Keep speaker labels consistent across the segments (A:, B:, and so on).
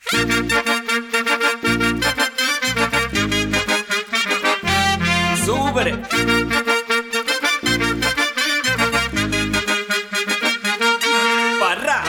A: super பர்றா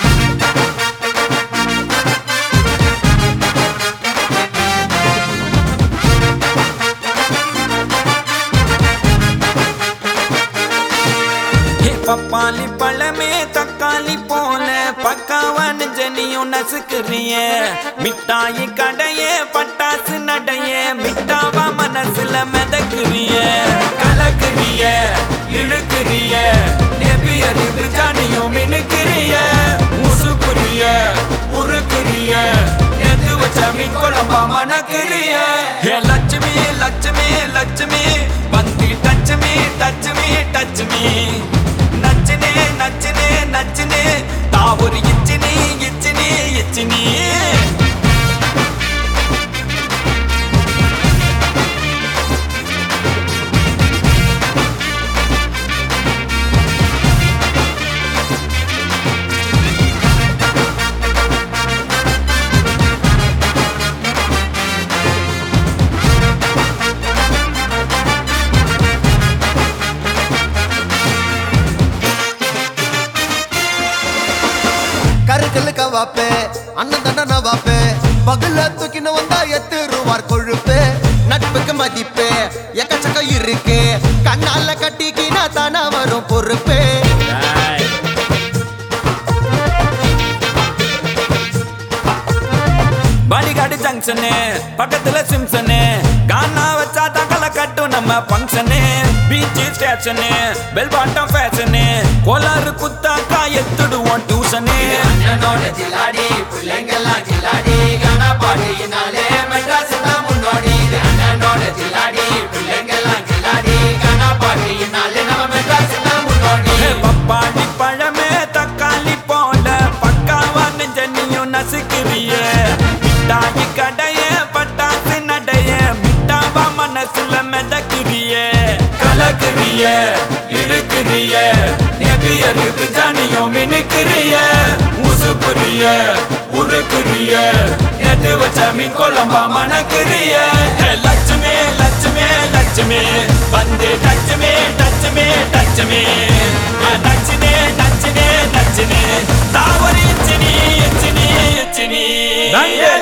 A: ஹே பப்பாளி பழமே தக்காளி போல பக்காவான ஜனியும் நசுக்குறிய மிட்டாயி கடைய பட்டாசு நடைய மிட்டாவா மனசுல மிதக்குறிய கலக்குறிய இழுக்குறிய நெபியறிவு ஜானியும் மினுக்குறிய முசுக்குறிய உருக்குறிய எது வச்ச மீன் குழம்பா மணக்குறிய ஹே லட்சுமி லட்சுமி லட்சுமி வந்து touch me touch me touch me நச்சுனே நச்சுனே நச்சுனே தாவூர் இச்சினி இச்சினி இச்சினி
B: கருக்கல்லு கவாப்பே அண்ணன் தண்டன வாப்பே பகல்ல தூக்கின வந்தா எத்து ரூபார் கொழுப்பு நட்புக்கு மதிப்பு எக்கச்சக்கம் இருக்கு கண்ணால கட்டிக்கினா தானா வரும் பொறுப்பு
A: பாடிகாடு ஜங்ஷனு பக்கத்துல சிம்சனு கானா வச்சா தகல கட்டும் நம்ம function beach station bell bottom fashion கோலாறு குத்தாக்கா எத்துடுவோம் டியூஷனு
C: அண்ணனோட ஜில்லாடி பிள்ளைங்கெல்லாம் ஜில்லாடி கனா பாடியினாலே மெட்ராஸ் தான் முன்னோடி இது அண்ணனோட ஜில்லாடி பிள்ளைங்கெல்லாம் ஜில்லாடி கனா பாடியினாலே நம்ம மெட்ராஸ் தான் முன்னோடி
A: ஹே, பப்பாளி பழமே தக்காளி போல பக்காவா நெஞ்சனியும் நசுக்கிறிய மிட்டாயி கடைய பட்டாசு நடைய மிட்டாவா மனசுல மிதக்கிறிய கலக்குறிய இழுக்கிறிய நெபியருக்கு ஜானியும் மினுக்கிறிய உசுப்புறிய உருக்குறிய எது வச்ச மீன் குழம்பா மணக்குறிய ஹே, லட்சுமி லட்சுமி லட்சுமி வந்து டச்சுமே டச்சுமே டச்சுமே நச்சுனே நச்சுனே நச்சுனே தாவரி இச்சினி இச்சினி இச்சினி